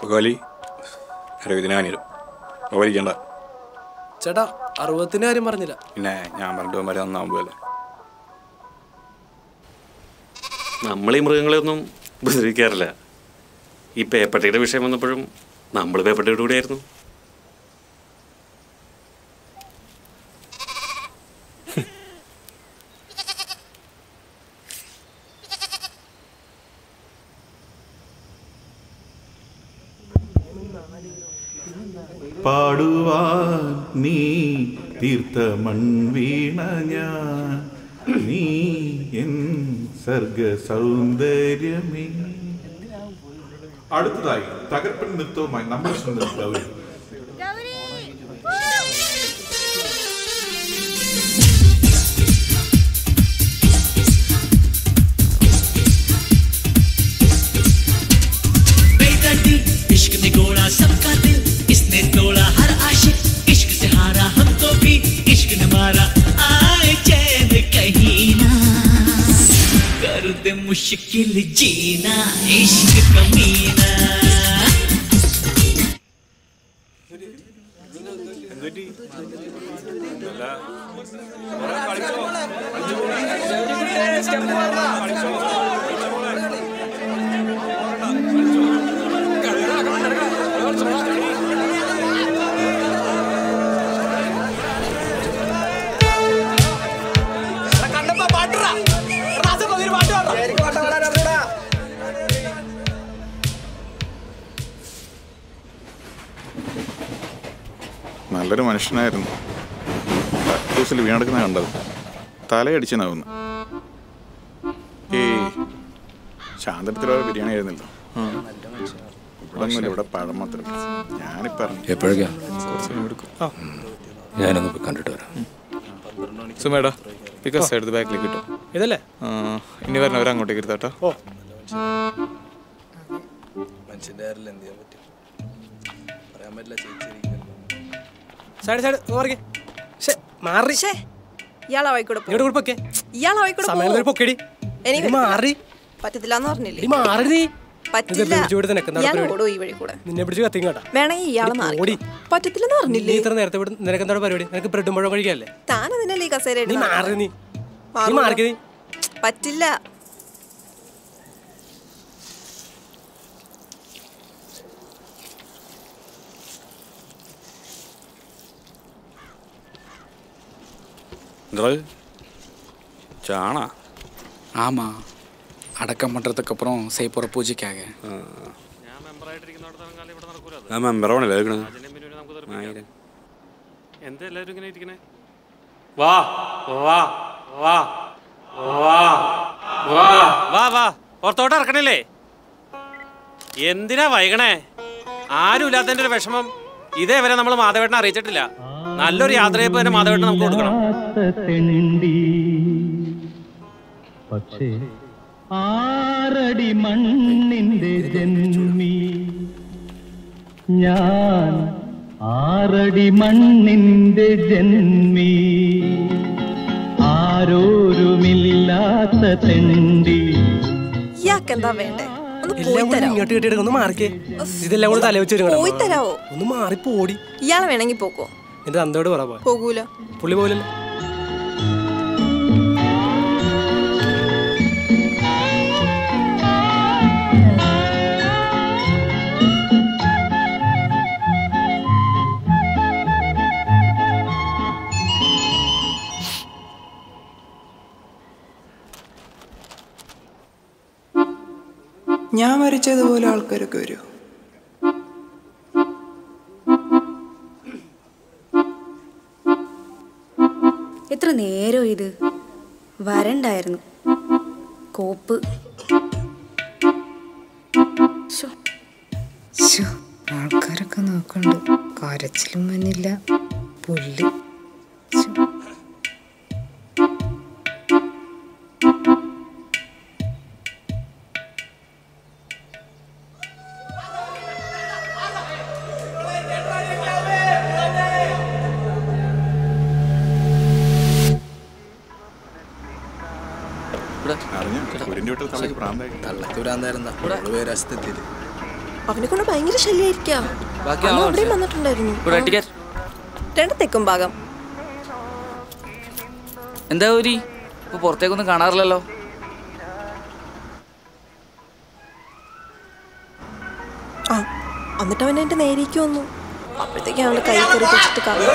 പുകവലി അറുപതിനായിരം പുകവലിക്കണ്ട ചേട്ടാ അറുപത്തിന്റെ കാര്യം പറഞ്ഞില്ല പിന്നെ ഞാൻ പറഞ്ഞിട്ട് പോകുമ്പോൾ നന്നാവുമ്പോഴല്ലേ നമ്മൾ ഈ മൃഗങ്ങളെയൊന്നും ഉപദ്രവിക്കാറില്ല ഈ പേപ്പട്ടിയുടെ വിഷയം വന്നപ്പോഴും നമ്മൾ പേപ്പട്ടിയുടെ കൂടെയായിരുന്നു പാടുവാൻ നീ തീർത്ത മൺവീണ ഞാൻ നീ എൻ സർഗ സൗന്ദര്യമേ അടുത്തതായി തകർപ്പൻ നൃത്തവുമായി നമ്മുടെ സ്വന്തം ഗൗരി बेदर्दी इश्क ने गोड़ा सबका दिल इसने तोड़ा हर आशिक इश्क से हारा हमको भी इश्क ने मारा आए चैन कहीं ना कर दे मुश्किल जीना इश्क कमीना നല്ലൊരു മനുഷ്യനായിരുന്നു കക്കൂസിൽ വീണെടുക്കുന്ന കണ്ടത് തലയടിച്ചനാവുന്നു ഈ ശാന്തത്തിലുള്ള ബിരിയാണി ആയിരുന്നല്ലോ ഇവിടെ ഒന്നുമില്ല ഇവിടെ പഴം മാത്രം ഞാനിപ്പോ ഇറങ്ങി. എപ്പോഴേക്കാ കുറച്ച് സമയം എടുക്കും ഞാനൊന്ന് പോയി കണ്ടിട്ട് വരാം സുമേടാ പിക്കസ് എടുത്ത് ബാക്കിലേക്ക് കിട്ടും ഇതല്ലേ ആ, ഇനി വരണവർ അങ്ങോട്ടേക്ക് ഇരുത്താട്ടോ ഓ മനുഷ്യന്റെ കാര്യത്തിൽ എന്ത് ചെയ്യാൻ പറ്റും പറയാൻ പറ്റില്ല ചേച്ചി സൈഡ് സൈഡ് മാറിക്കേ ശ്ശെ, മാറി ഷേ ഇയാളെ വൈക്കൂടെ പോ. ഇങ്ങോട്ട് കൊടുപ്പൊക്കെ ഇയാളെ വൈക്കൂടെ സമയം പോ. ഒരു പൊക്കടി എനിക്ക് നീ മാറി പറ്റത്തില്ല എന്ന് പറഞ്ഞില്ലേ നീ മാറി നീ പറ്റില്ല ഇത് പിടിച്ച് കൊടുത്ത് നിനക്ക് എന്താ ഇയാൾ പരിപാടി? ഓടും ഈ വഴി കൂടെ നിന്നെ പിടിച്ച് കത്തിങ് കേട്ടാ വേണമെങ്കിൽ ഇയാളെ നീ മാറി ഓടി. പറ്റത്തില്ലെന്ന് നീ പറഞ്ഞില്ലേ ഇത്ര നേരത്തെ ഇവിടെ നിനക്ക് എന്താ പരിപാടി നിനക്ക് ബ്രെഡും പഴം കഴിക്കാല്ലേ താൻ അതിനല്ലേ ഈ കസേര നീ മാറി നീ നീ മാറൂല. മാറിക്ക് നീ പറ്റില്ല എന്താ சாணா ஆமா அடக்கம் பண்றதுக்கு அப்புறம் செய்ய பூஜைக்காக ആ മെമ്പറാണല്ലേ എടുക്കണത് ആയിരം എന്താ എല്ലാവരും ഇങ്ങനെ ഇരിക്കണേ വാ വാ വാ വാ വാ വാ വാ പുറത്തോട്ട് ഇറക്കണില്ലേ എന്തിനാ വൈകണേ ആരും ഇല്ലാത്തതിന്റെ ഒരു വിഷമം ഇതേവരെ നമ്മൾ മാധവേട്ടനെ അറിയിച്ചിട്ടില്ല നല്ലൊരു യാത്രയപ്പ് തന്നെ മാധവേട്ടൻ നമുക്ക് കൊടുക്കണം തെണ്ടി പക്ഷേ ആറടി മണ്ണിന്റെ ജന്മി ഞാൻ ആറടി മണ്ണിന്റെ ജന്മി ആരോരുമില്ലാത്ത തെണ്ടി ഇയാൾക്ക് എന്താ വേണ്ടേ ഒന്ന് എല്ലാം പോയി കൂടി തരാമോ ഇങ്ങോട്ട് കെട്ടിയെടുക്ക ഒന്ന് മാറിക്കേ ഇതെല്ലാം കൂടി തല വെച്ച് പോയി തരാവോ ഒന്ന് മാറി പോടി ഇയാളെ വേണമെങ്കിൽ പോക്കോ എന്റെ തന്തോട് പറ പോയി പോകൂല പുള്ളി പോലല്ലോ ഞാൻ വരച്ചതുപോലെ ആൾക്കാരൊക്കെ വരും എത്ര നേരം ഇത് വരണ്ടായിരുന്നു കോപ്പ് ശ്ശോ. ശ്ശോ, ആൾക്കാരൊക്കെ നോക്കണ്ട് കരച്ചിലും വന്നില്ല പുല്ല് ശ്ശോ. അറിഞ്ഞു സൂര്യന്റെ വീട്ടിൽ തള്ളക്ക് പ്രാന്തായി തള്ളക്ക് ഭ്രാന്തായിരുന്ന പേര് അസ്തെത്തിയത് അവനെ കൊണ്ട് ഭയങ്കര ശല്യായിരിക്കാം ബാക്കി അന്ന് ആളോ അവിടെയും വന്നിട്ടുണ്ടായിരുന്നു ഇവിടെ ടിക്കറ്റ് രണ്ട് തെക്കും ഭാഗം എന്താ ഊരി ഇപ്പൊ പുറത്തേക്കൊന്നും കാണാറില്ലല്ലോ ആ എന്നിട്ട് അവൻ എന്റെ നേരേക്ക് വന്നു അപ്പോഴത്തേക്ക് അവന്റെ കൈ കയറി വെച്ചിട്ട് കറങ്ങി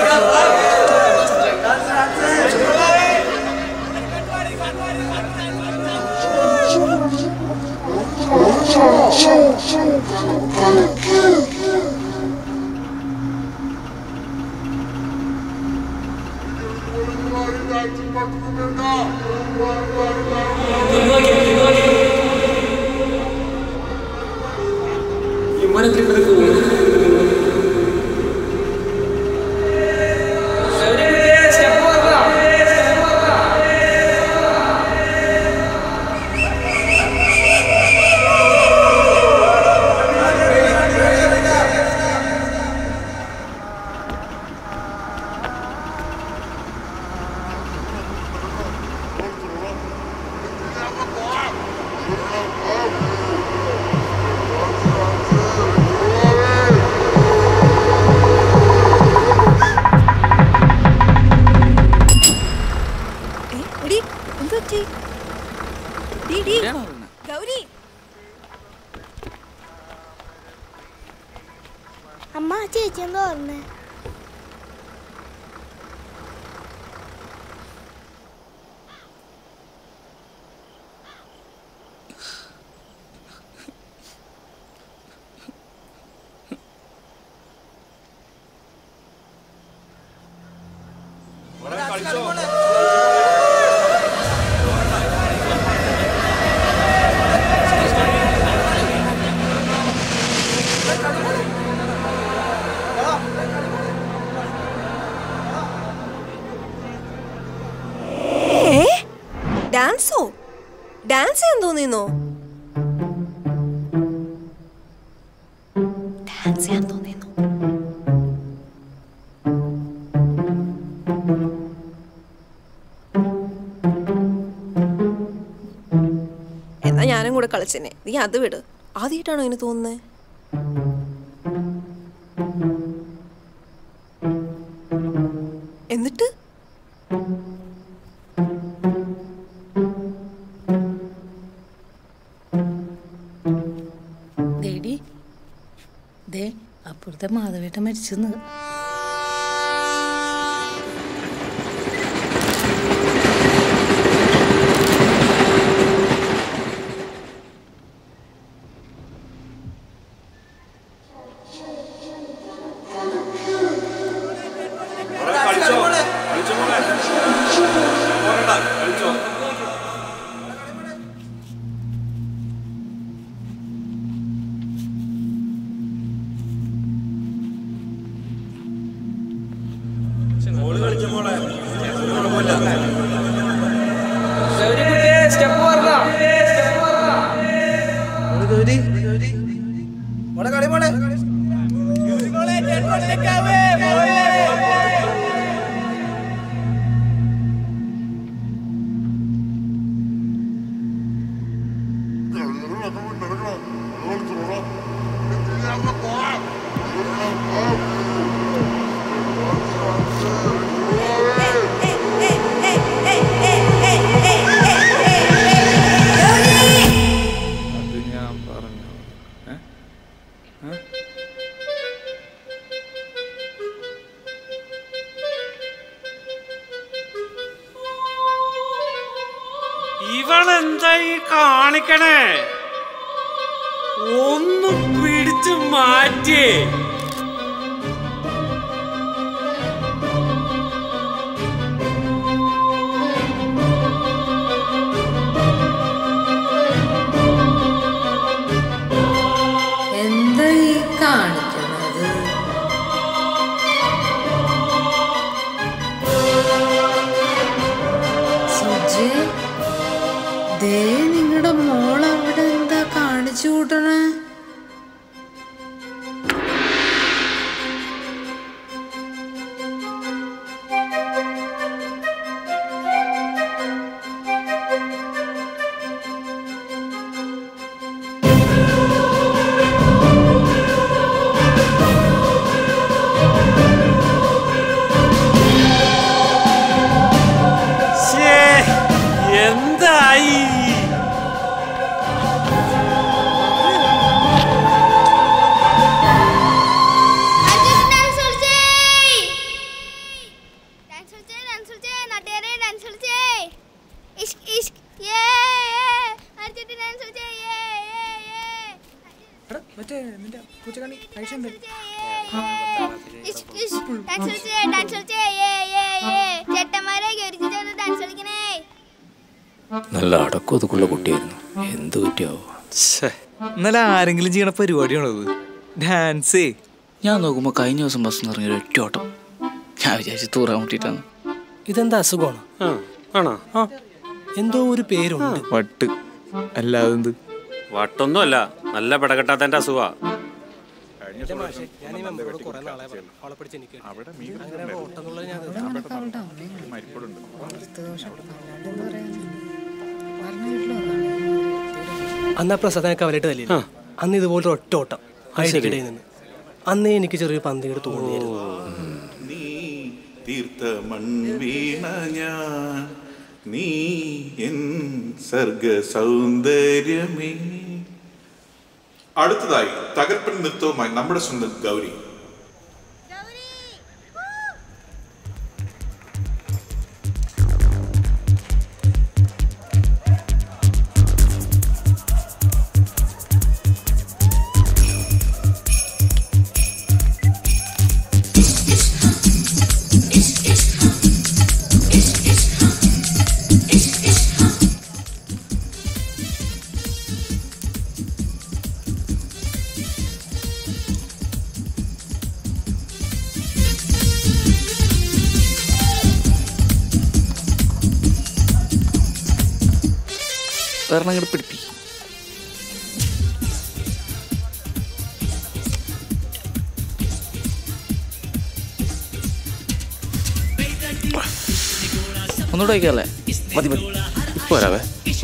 എടി എന്ത് പറ്റി ഡി, ഡി. ഗൗരി അമ്മ ചേച്ചി എന്താ പറഞ്ഞേ ഏ ഡാൻസോ ഡാൻസ് ചെയ്യാൻ തോന്നിയെന്നോ ഡാൻസ് ചെയ്യാൻ തോന്നിയെന്നോ എന്നാ ഞാനും കൂടെ കളിച്ചെന്നെ നീ അത് വിട് ആദ്യമായിട്ടാണോ ഇങ്ങനെ തോന്നുന്നത് എന്നിട്ട് ദേടി ദേ അപ്പുറത്തെ മാധവേട്ട മരിച്ചെന്ന് അത് ഞാൻ പറഞ്ഞു ഏ? ഏ? ഇവളെന്തായി കാണിക്കണേ ഒന്ന് പിടിച്ചു മാറ്റിയേ എന്താ ഈ കാണിക്കണത് സുജി ദേ നിങ്ങളുടെ മോൾ അവിടെ എന്താ കാണിച്ചു കൂട്ടണേ ഇഷ്ക് ഇഷ്ക്. ഡാൻസ് കളിച്ചേ ഡാൻസ് കളിച്ചേ ഏ ഏ ഏ ചേട്ടന്മാരെ ഒരുക്കി ചേർന്ന് ഡാൻസ് കളിക്കണേ നല്ല അടക്കം ഒതുക്കുള്ള കുട്ടിയായിരുന്നു എന്ത് പറ്റിയാവോ ഇന്നലെ ആരെങ്കിലും ചെയ്യണ പരിപാടിയാണത് ഡാൻസേ ഞാൻ നോക്കുമ്പോൾ കഴിഞ്ഞ ദിവസം ബസ് നിന്ന് ഇറങ്ങിയ ഒറ്റ ഓട്ടം ഞാൻ വിചാരിച്ചു തൂറാൻ മുട്ടിയിട്ടാണ് ഇതെന്താ അസുഖമാണ് ആണോ ആ എന്തോ ഒരു പേരുണ്ട് വട്ട് അല്ലാതെ എന്ത് വട്ടൊന്നും അല്ല നല്ല പിടകെട്ടാത്തന്റെ അസുഖ ഞാൻ ഈ മെമ്പറോട് കുറെ നാളെ പറഞ്ഞു അവളെ പിടിച്ച് എനിക്ക് അങ്ങനെ ഓട്ടം എന്നുള്ളത് ഞാൻ അന്ന് ആ പ്രസാദനൊക്കെ അവലായിട്ട് തല്ലില്ല അന്ന് ഇതുപോലത്തെ ഒറ്റ ഓട്ടം ഐഡിക്കിടയിൽ നിന്ന് അന്നേ എനിക്ക് ചെറിയൊരു പന്തികട് തോന്നിയായിരുന്നു തീർത്ത മൺവീണ ഞാൻ നീ എൻ സർഗ സൗന്ദര്യമേ അടുത്തതായി തകർപ്പൻ നൃത്തവുമായി നമ്മുടെ സ്വന്തം ഗൗരി വേറെ അങ്ങോട്ട് പിടിപ്പി ഒന്നുകൂടെ വയ്ക്കാല്ലേ മതി മതി ഇപ്പൊ വരാവേ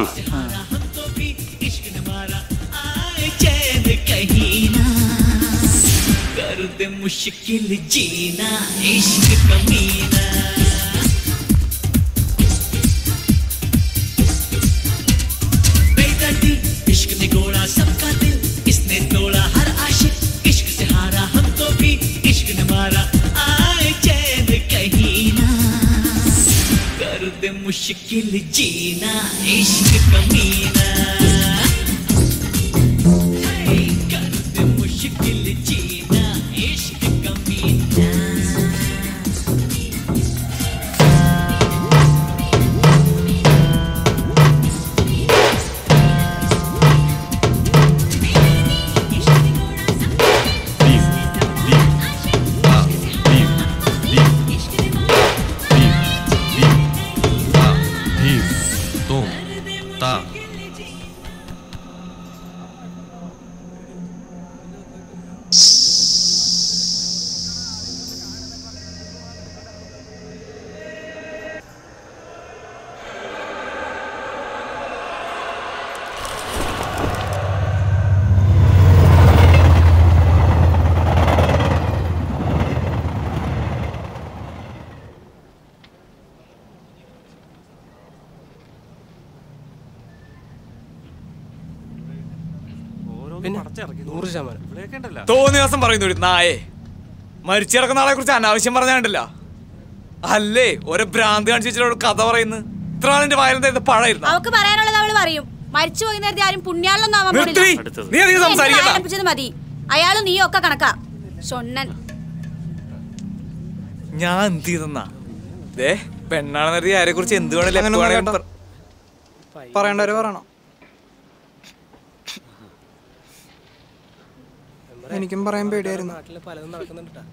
चैन कहीं ना कर दे मुश्किल जीना इश्क कमीना बेदर्दी इश्क ने गोड़ा सबका दिल इसने तोड़ा हर आशिक इश्क से हारा हमको भी इश्क ने मारा आए चैन कहीं ना कर दे मुश्किल जीना इश्क कमीना कर दे मुश्किल जीना इश्क कमीना പിന്നെ നൂറ് ശതമാനം തോന്നിയ ദിവസം പറയുന്നു ഒരു നായേ മരിച്ചിറക്കുന്ന ആളെ കുറിച്ച് അനാവശ്യം പറഞ്ഞാണ്ടല്ല അല്ലേ ഓരോ ഭ്രാന്ത് കാണിച്ച് വെച്ചിട്ട് കഥ പറയുന്നു ഇത്ര ആളിന്റെ വായിലെന്താ പഴയിരുന്നു അവക്ക് പറയാനുള്ളത് അവള് പറയും മരിച്ചു പോയി നേരത്തെ ആരും പുണ്യാളൊന്നും ആവാൻ നിർത്തി. പാടില്ല. നീ അധികം നീ എന്നെ സംസാരിക്കണ്ട. വായിലപ്പിച്ചത് മതി അയാളും നീയും ഒക്കെ കണക്കാ ഷൊണ്ണൻ ഞാൻ എന്ത് ചെയ്തെന്നാ ദേ പെണ്ണാണെന്ന് കരുതി ആരെ കുറിച്ച് എന്ത് വേണേലും എപ്പോ വേണേലും പറ- പറയണ്ടവരെ പറയണം എനിക്കും പറയാൻ പേടിയായിരുന്നു നാട്ടില് പലതും നടക്കുന്നുണ്ട് ട്ടാ.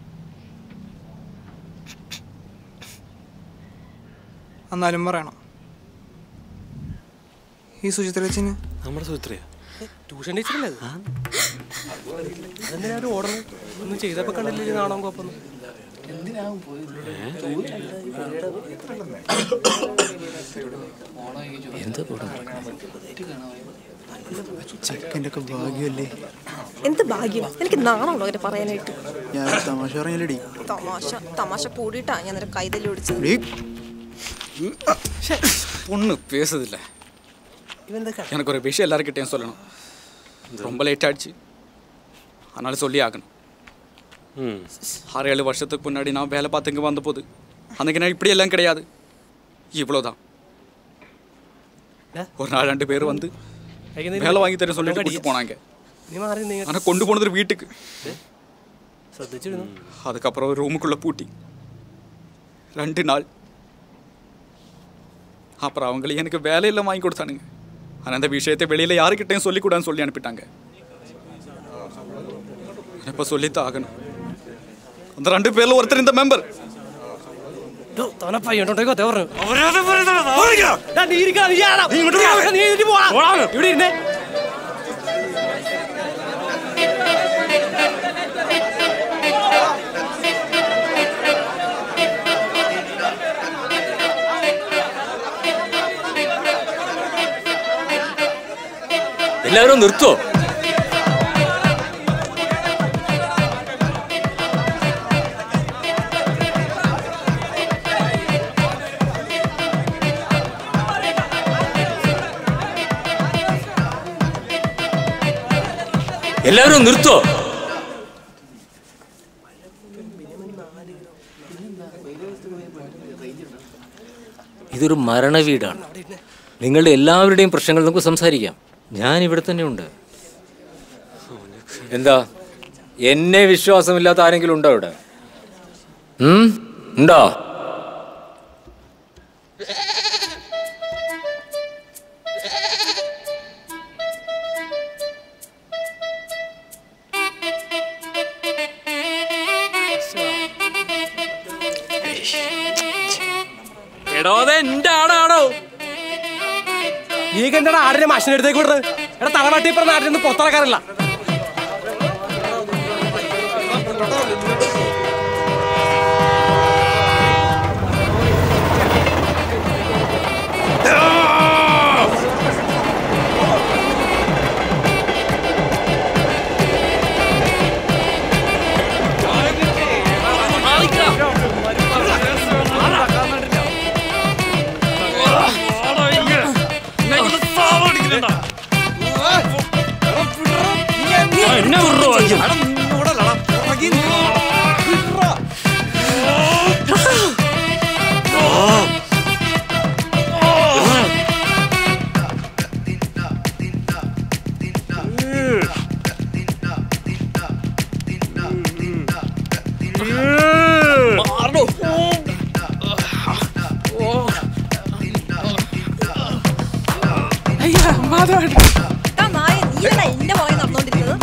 എന്നാലും പറയണം ഈ സുചിത്ര ചേച്ചിന് നമ്മുടെ സുത്രയാ ട്യൂഷൻ ടീച്ചറല്ലേ അത് അതെന്തിനാ ഒരു ഓർഡർ ഒന്നും ചെയ്തപ്പോ കണ്ടില്ലേ നാണം കോപ്പൊന്നും എന്താ ചെക്കൻ്റെ ഒക്കെ ഭാഗ്യമല്ലേ എന്ത് ഭാഗ്യം എനിക്ക് നാണമുള്ളൂ അവരെ പറയാനായിട്ട് ഞാൻ തമാശ പറഞ്ഞില്ലടി തമാശ തമാശ കൂടിയിട്ടാ ഞാൻ നിന്റെ കൈതല്ലി ഓടിച്ചത് பொண்ணு பேசுதில்ல எனக்கு ஒரு விஷயம் எல்லாருக்கிட்டையும் சொல்லணும் ரொம்ப லேட் ஆயிடுச்சு அதனால சொல்லி ஆகணும் ஆறு ஏழு வருஷத்துக்கு முன்னாடி நான் வேலை பார்த்து இங்கே வந்த போது அன்னைக்கு நான் இப்படி எல்லாம் கிடையாது இவ்வளோதான் ஒரு நாள் ரெண்டு பேர் வந்து வேலை வாங்கி தர சொல்லிட்டு கூட்டிட்டு போனாங்க നീ മാറി നീ ஆனால் கொண்டு போனது வீட்டுக்கு ശ്രദ്ധിച്ചിരുന്നു அதுக்கப்புறம் ரூமுக்குள்ளே பூட்டி ரெண்டு நாள் அப்புறம் அவங்களே எனக்கு வேலையெல்லாம் வாங்கி கொடுத்தானுங்க ஆனால் அந்த விஷயத்தை வெளியில் யாருக்கிட்டையும் சொல்லிக்கூடாதுன்னு சொல்லி அனுப்பிட்டாங்க இப்போ சொல்லித்தான் ஆகணும் அந்த ரெண்டு பேரில் ஒருத்தர் இந்த மெம்பர் തോനെ പയ്യണ്ടോട്ടേക്കോ അത്തേ പറഞ്ഞു ദാ, നീ ഇരിക്കാ, നീ ആടാ. നീ ഇങ്ങോട്ട് വാ. നീ ഇതിന് പോടാ. ഇവിടെ ഇരുന്നേ എല്ലാവരും നിർത്തോ എല്ലാവരും നിർത്തോ ഇതൊരു മരണ വീടാണ് നിങ്ങളുടെ എല്ലാവരുടെയും പ്രശ്നങ്ങൾ നമുക്ക് സംസാരിക്കാം ഞാൻ ഇവിടെ തന്നെ ഉണ്ട് എന്താ എന്നെ വിശ്വാസമില്ലാത്ത ആരെങ്കിലും ഉണ്ടോ ഇവിടെ ഉം? ഉണ്ടോ എടോ അത് എന്റെ ആടാണോ നീ എന്താ ആടിനെ മാഷിന്റെ അടുത്തേക്ക് വിടുന്നത് എടാ തറവാട്ടി പറഞ്ഞ ആടിനെ ഒന്നും പുറത്തിറക്കാറില്ല എടാ നായ, നീയല്ലേ എന്റെ പുറകെ നടന്നോണ്ടിരിക്കുന്നത്?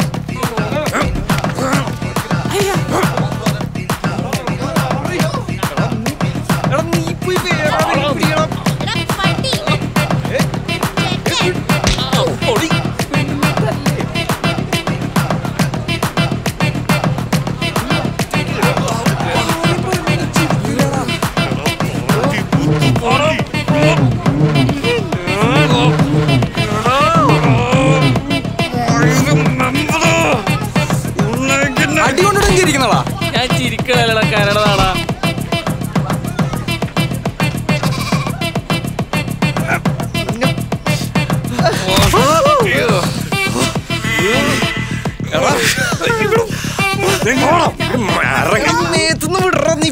അടി കൊണ്ടിട്ട് ഇരിക്കുന്നതാ ഞാൻ ചിരിക്കണല്ലടാ കരടതാടാ മേത്തുനിന്ന് വിടറ നീ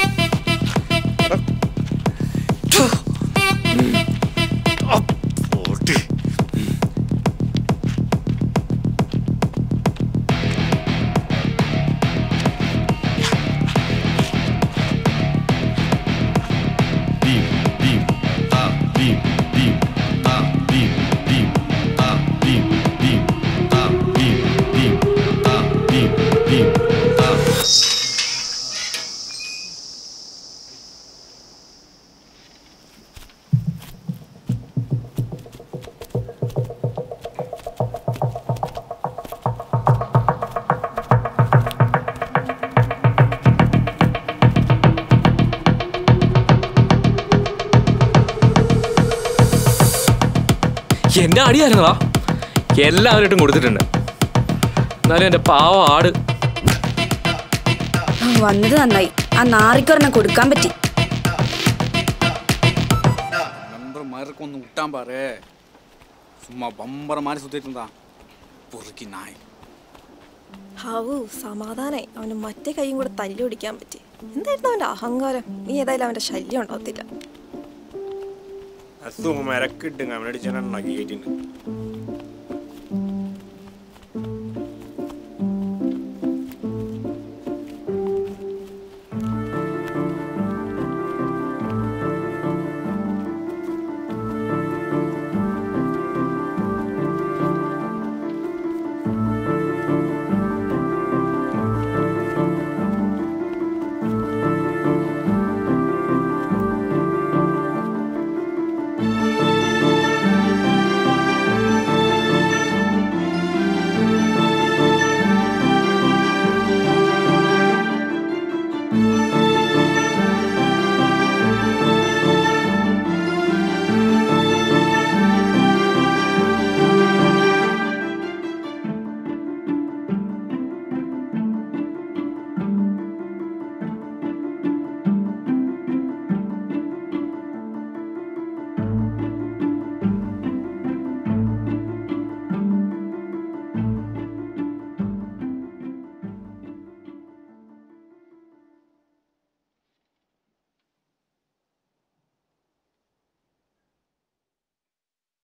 എന്റെ അടിയായിരുന്നതാ എല്ലാവരും കൊടുത്തിട്ടുണ്ട് എന്നാലും എന്റെ പാവ ആട് ആ, വന്നത് നന്നായി ആ നാറിക്കൊരെണ്ണം കൊടുക്കാൻ പറ്റി மெம்பர்மாருக்கு ஒன்று விட்டான் பாரு சும்மா பம்பர மாதிரி சுத்திட்டு இருந்தான் பொறுக்கி நாய் ഹാവു സമാധാനായി അവന് മറ്റേ കൈയും കൂടെ തല്ലി പിടിക്കാൻ പറ്റി എന്തായിരുന്നു അവന്റെ അഹങ്കാരം നീ ഏതായാലും അവന്റെ ശല്യം ഉണ്ടാവത്തില്ല സുമരക്കിട്ടുങ്ങ അവനടിച്ചാൽ ഉണ്ടാക്കി കയറ്റിണ്ട്